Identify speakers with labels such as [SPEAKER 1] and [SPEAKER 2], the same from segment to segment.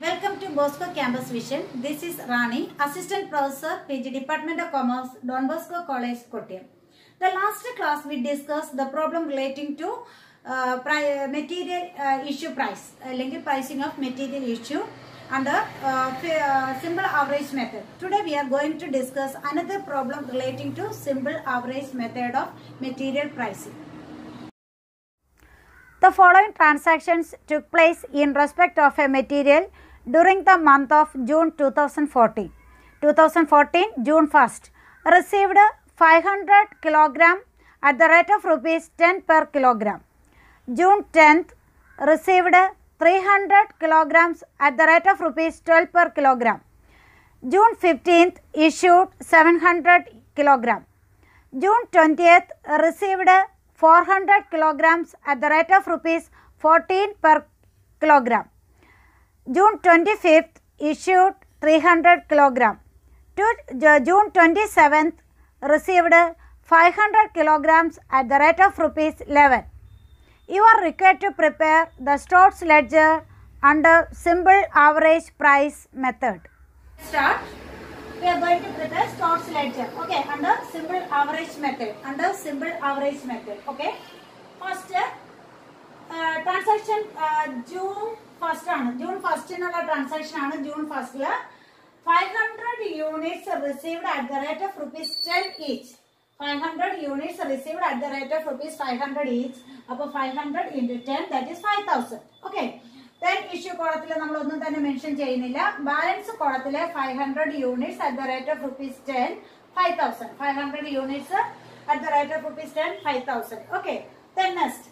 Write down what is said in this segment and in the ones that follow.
[SPEAKER 1] Welcome to Bosco Campus Vision. This is Rani, Assistant Professor, PG Department of Commerce, Don Bosco College, Kottayam. The last class we discussed the problem relating to uh, pri- material uh, issue price, അല്ലെങ്കിൽ pricing of material issue under uh, fi- uh, simple average method. Today we are going to discuss another problem relating to simple average method of material pricing. The following transactions took place in respect of a material during the month of June 2014. 2014 June 1st received 500 kilogram at the rate of rupees 10 per kilogram. June 10th received 300 kilograms at the rate of rupees 12 per kilogram. June 15th issued 700 kilogram. June 20th received 400 kilograms at the rate of rupees 14 per kilogram. June 25th issued 300 kilogram. To Ju- June 27th received 500 kilograms at the rate of rupees 11. You are required to prepare the stores ledger under simple average price method. Start. We are going to prepare stores ledger. Okay, under simple average method. Under simple average method. Okay. First, transaction June first ആണ് June ഫസ്റ്റിനുള്ള transaction ആണ് June ഫസ്റ്റില് five hundred units received at the rate of rupees ten each five hundred units received at the rate of rupees five hundred each അപ്പൊ five hundred into ten that is five thousand okay then issue കോളത്തിൽ നമ്മൾ ഒന്നും തന്നെ mention ചെയ്യുന്നില്ല balance കോളത്തില് five hundred units at the rate of rupees ten five thousand five hundred units at the rate of rupees ten five thousand okay then next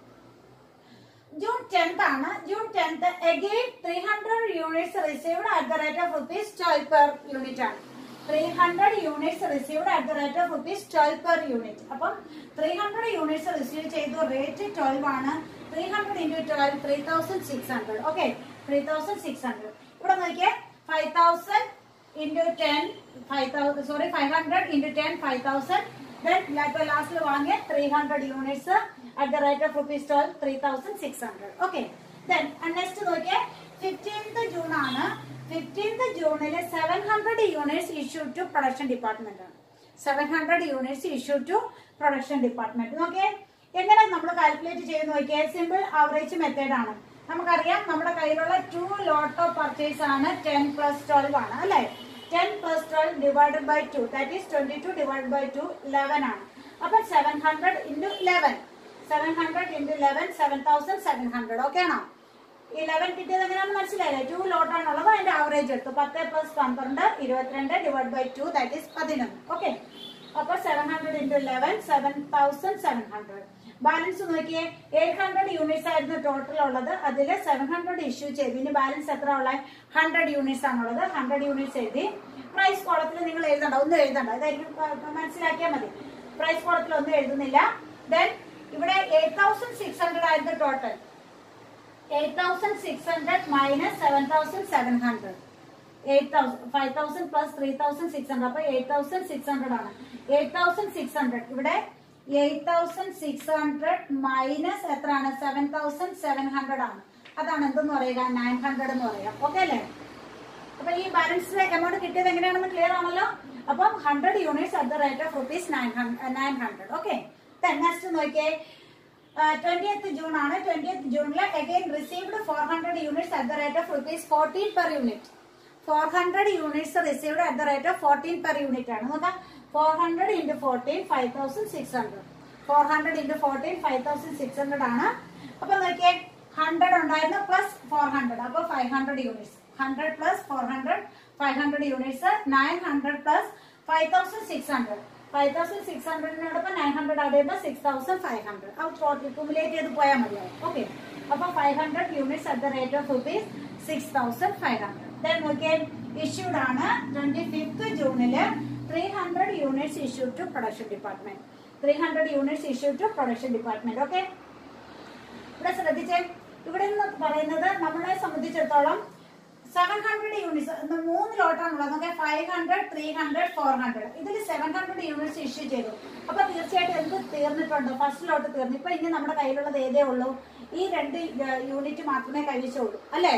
[SPEAKER 1] June tenth ആണ് June tenth again three hundred units received at the rate of rupees twelve per unit ആണ് three hundred units received at the rate of rupees twelve per unit അപ്പം three hundred units receive ചെയ്തു rate twelve ആണ് three hundred into twelve three thousand six hundred okay three thousand six hundred ഇവിടെ നോക്കിയേ five thousand into ten five thousand sorry five hundred into ten five thousand then ലാസ്റ്റിൽ വാങ്ങിയ three hundred units at the rate of rupees 12 3600 okay then and next നോക്കിയേ 15th June ആണ് 15th ജൂണിൽ 700 units issue to production department ആണ് 700 units issue to production department നോക്കിയേ എങ്ങനെ നമ്മൾ calculate ചെയ്ത് നോക്കിയേ സിമ്പിൾ ആവറേജ് മെത്തേഡ് ആണ് നമുക്കറിയാം നമ്മുടെ കയ്യിലുള്ള ടു ലോട്ട് ഓഫ് പർച്ചേസ് ആണ് ടെൻ പ്ലസ് ട്വൽവ് ആണ് അല്ലേ ten plus twelve divided by two that is twenty two divide by two eleven ആണ് അപ്പൊ seven hundred into eleven seven hundred into eleven seven thousand seven hundred okay ആണോ ഈ eleven കിട്ടിയത് എങ്ങനെയാണെന്ന് മനസ്സിലായില്ലേ to ലോട്ടാണുള്ളത് അതിന്റെ ആവറേജ് എടുത്തു പത്ത് പ്ലസ് പന്ത്രണ്ട് ഇരുപത്തിരണ്ട് divide by two that is പതിനൊന്ന് ഓക്കെ അപ്പൊ seven hundred into eleven seven thousand seven hundred balance നോക്കിയേ എയ്റ്റ് ഹൺഡ്രഡ് യൂണിറ്റ്സ് ആയിരുന്നു ടോട്ടൽ ഉള്ളത് അതിൽ സെവൻ ഹൺഡ്രഡ് ഇഷ്യൂ ചെയ്തു ഇനി ബാലൻസ് എത്ര ഉള്ളത് ഹൺഡ്രഡ് യൂണിറ്റ്സ് ആണുള്ളത് ഹൺഡ്രഡ് യൂണിറ്റ്സ് എഴുതി പ്രൈസ് കോളത്തിൽ നിങ്ങൾ എഴുതണ്ട ഒന്നും എഴുതണ്ട ഇതായിരിക്കും പ- മനസ്സിലാക്കിയാൽ മതി പ്രൈസ് കോളത്തിൽ ഒന്നും എഴുതുന്നില്ല ദെൻ ഇവിടെ എയ്റ്റ് തൗസൻഡ് സിക്സ് ഹൺഡ്രഡ് ആയിരുന്നു total eight thousand six hundred minus seven thousand seven hundred eight thousand five thousand plus three thousand six hundred അപ്പൊ എയ്റ്റ് തൗസൻഡ് സിക്സ് ഹൺഡ്രഡ് ആണ് എയ്റ്റ് തൗസൻഡ് സിക്സ് ഹൺഡ്രഡ് ഇവിടെ eight thousand six hundred minus എത്രയാണ് seven thousand seven hundred ആണ് അതാണ് എന്തെന്ന് പറയുക nine hundred എന്ന് പറയാം ഓക്കെ അല്ലേ അപ്പൊ ഈ ബാലൻസ് എമൗണ്ട് കിട്ടിയത് എങ്ങനെയാണെന്ന് ക്ലിയർ ആണല്ലോ അപ്പം hundred units at the rate of rupees nine nine hundred okay next നോക്കിയേ ട്വന്റിയത്ത് ജൂൺ ആണ് ട്വന്റിയത്ത് ജൂണിൽ again received four hundred units at the rate of rupees fourteen per unit four hundred units received at the rate of fourteen per unit ആണ് നോക്കാം four hundred into fourteen five thousand six hundred four hundred into fourteen five thousand six hundred ആണ് അപ്പൊ നോക്കിയേ hundred ഉണ്ടായിരുന്നു plus four hundred അപ്പൊ five hundred units hundred plus four hundred five hundred units nine hundred plus five thousand six hundred five thousand six ഹൺഡ്രഡിനോടൊപ്പം nine hundred add ചെയ്യുമ്പോൾ six thousand five hundred അത് total cumulate ചെയ്ത് പോയാൽ മതിയാവും okay അപ്പൊ five hundred units at the rate of rupees six thousand five hundred then നോക്കിയാൽ issued ആണ് twenty fifth ജൂണില് three hundred units issue to production department three hundred units issue to production department okay ഇവിടെ ശ്രദ്ധിച്ചേ ഇവിടെ നിന്ന് പറയുന്നത് നമ്മളെ സംബന്ധിച്ചിടത്തോളം സെവൻ ഹൺഡ്രഡ് യൂണിറ്റ്സ് മൂന്ന് ലോട്ടാണുള്ളത് നമുക്ക് five hundred three hundred four hundred ഇതിൽ സെവൻ ഹൺഡ്രഡ് യൂണിറ്റ്സ് ഇഷ്യൂ ചെയ്തു അപ്പൊ തീർച്ചയായിട്ടും എന്ത് തീർന്നിട്ടുണ്ട് ഫസ്റ്റ് ലോട്ട് തീർന്നു ഇപ്പൊ ഇനി നമ്മുടെ കയ്യിലുള്ളത് ഏതേ ഉള്ളൂ ഈ രണ്ട് യൂണിറ്റ് മാത്രമേ കൈവശമുള്ളൂ അല്ലേ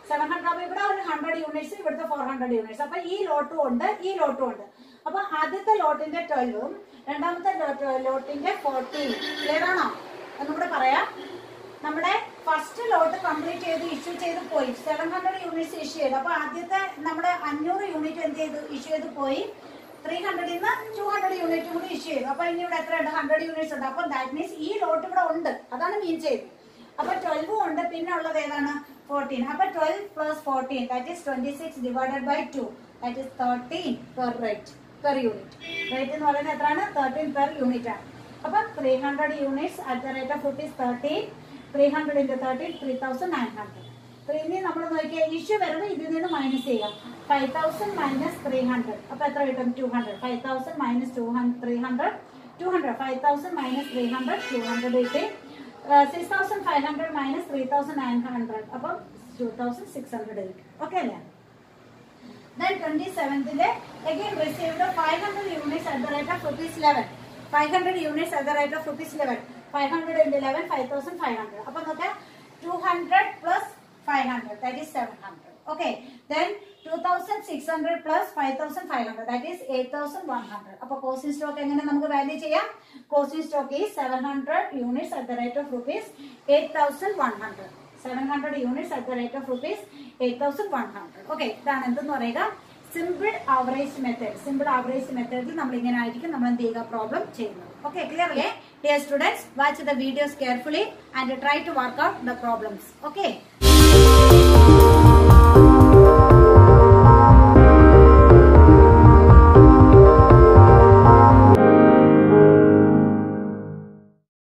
[SPEAKER 1] സെവൻ ഹൺഡ്രഡ് അപ്പൊ ഇവിടെ ഒരു ഹൺഡ്രഡ് യൂണിറ്റ്സ് ഇവിടുത്തെ ഫോർ ഹൺഡ്രഡ് യൂണിറ്റ്സ് അപ്പൊ ഈ ലോട്ടും ഉണ്ട് ഈ ലോട്ടും ഉണ്ട് അപ്പൊ ആദ്യത്തെ ലോട്ടിന്റെ ട്വൽവും രണ്ടാമത്തെ ലോട്ടിന്റെ ഫോർട്ടീൻ ക്ലിയർ ആണോ ഒന്നുകൂടെ പറയാം നമ്മുടെ ഫസ്റ്റ് ലോട്ട് കംപ്ലീറ്റ് ചെയ്ത് ഇഷ്യൂ ചെയ്ത് പോയി സെവൻ ഹൺഡ്രഡ് യൂണിറ്റ്സ് ഇഷ്യൂ ചെയ്തു അപ്പൊ ആദ്യത്തെ നമ്മുടെ അഞ്ഞൂറ് യൂണിറ്റ് എന്ത് ചെയ്തു ഇഷ്യൂ ചെയ്ത് പോയി ത്രീ ഹൺഡ്രഡിൽ നിന്ന് ടു ഹൺഡ്രഡ് യൂണിറ്റ് കൂടി ഇഷ്യൂ ചെയ്തു അപ്പൊ ഇനി ഇവിടെ എത്ര ഉണ്ട് ഹൺഡ്രഡ് യൂണിറ്റ്സ് ഉണ്ട് അപ്പൊ ദാറ്റ് മീൻസ് ഈ ലോട്ട് ഇവിടെ ഉണ്ട് അതാണ് മീൻ ചെയ്തത് അപ്പൊ ട്വൽവും ഉണ്ട് പിന്നെ ഉള്ളത് ഏതാണ് ഫോർട്ടീൻ അപ്പൊ twelve plus fourteen that is twenty six divided by two that is thirteen per rate per unit rate എന്ന് പറയുന്നത് എത്രയാണ് തേർട്ടീൻ പെർ യൂണിറ്റ് ആണ് അപ്പൊ three hundred units at the rate of rupees thirteen three hundred into thirteen three thousand nine hundred അപ്പൊ ഇനി നമ്മൾ നോക്കിയാൽ issue വരുമ്പോൾ ഇതിൽ നിന്ന് മൈനസ് ചെയ്യാം five thousand minus three hundred അപ്പൊ എത്ര കിട്ടും two hundred five thousand minus two hundred three hundred two hundred five thousand minus three hundred two hundred കിട്ടി six thousand five hundred minus three thousand nine hundred അപ്പം two thousand six hundred കിട്ടും okay അല്ലേ Then 27th day, again received 500 units at the rate of rupees 11. 500 units at the rate of rupees 11. 500 into 11, 5,500. അപ്പോൾ നോക്കാം 200 plus 500, that is 700. Okay. Then 2,600 plus 5,500, that is 8,100. അപ്പോൾ closing stock എങ്ങനെ നമുക്ക് value ചെയ്യാം closing stock is 700 units at the rate of rupees 8,100. 700 units at the rate of rupees 8100 okay ഇതാണ് എന്തെന്ന് പറയുക simple average method simple average മെത്തേഡിൽ നമ്മൾ ഇങ്ങനെ ആയിരിക്കും നമ്മൾ എന്ത് ചെയ്യുക പ്രോബ്ലം ചെയ്യുന്നത് ഓക്കെ ക്ലിയർ അല്ലേ dear students watch the videos carefully and try to work out the problems okay